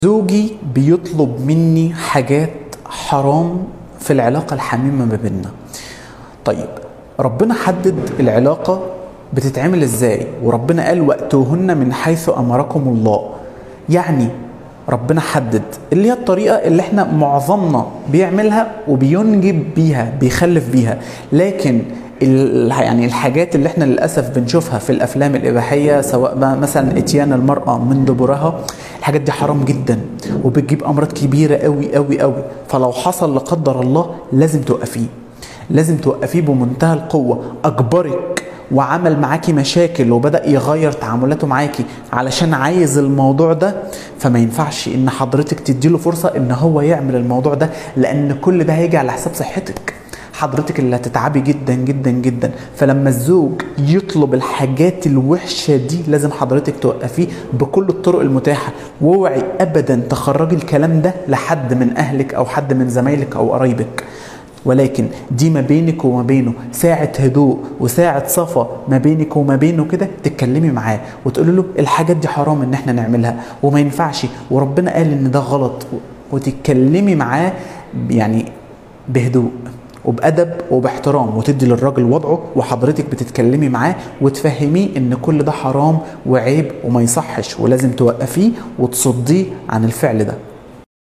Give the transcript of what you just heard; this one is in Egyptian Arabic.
زوجي بيطلب مني حاجات حرام في العلاقة الحميمة ما بيننا طيب ربنا حدد العلاقة بتتعمل ازاي وربنا قال وقتوهن من حيث امركم الله يعني ربنا حدد اللي هي الطريقة اللي احنا معظمنا بيعملها وبينجب بيها بيخلف بيها لكن ال- يعني الحاجات اللي احنا للاسف بنشوفها في الافلام الاباحيه سواء بقى مثلا اتيان المراه من دبرها الحاجات دي حرام جدا وبتجيب امراض كبيره قوي قوي قوي فلو حصل لا قدر الله لازم توقفيه لازم توقفيه بمنتهى القوه اجبرك وعمل معاكي مشاكل وبدا يغير تعاملاته معاكي علشان عايز الموضوع ده فما ينفعش ان حضرتك تديله فرصه ان هو يعمل الموضوع ده لان كل ده هيجي على حساب صحتك حضرتك اللي هتتعبي جدا جدا جدا فلما الزوج يطلب الحاجات الوحشة دي لازم حضرتك توقفيه بكل الطرق المتاحة واوعي ابدا تخرجي الكلام ده لحد من اهلك او حد من زمايلك او قرايبك ولكن دي ما بينك وما بينه ساعة هدوء وساعة صفا ما بينك وما بينه كده تتكلمي معاه وتقولي له الحاجات دي حرام ان احنا نعملها وما ينفعش وربنا قال ان ده غلط وتتكلمي معاه يعني بهدوء وبأدب وباحترام وتدي للراجل وضعه وحضرتك بتتكلمي معاه وتفهميه ان كل ده حرام وعيب وما يصحش ولازم توقفيه وتصديه عن الفعل ده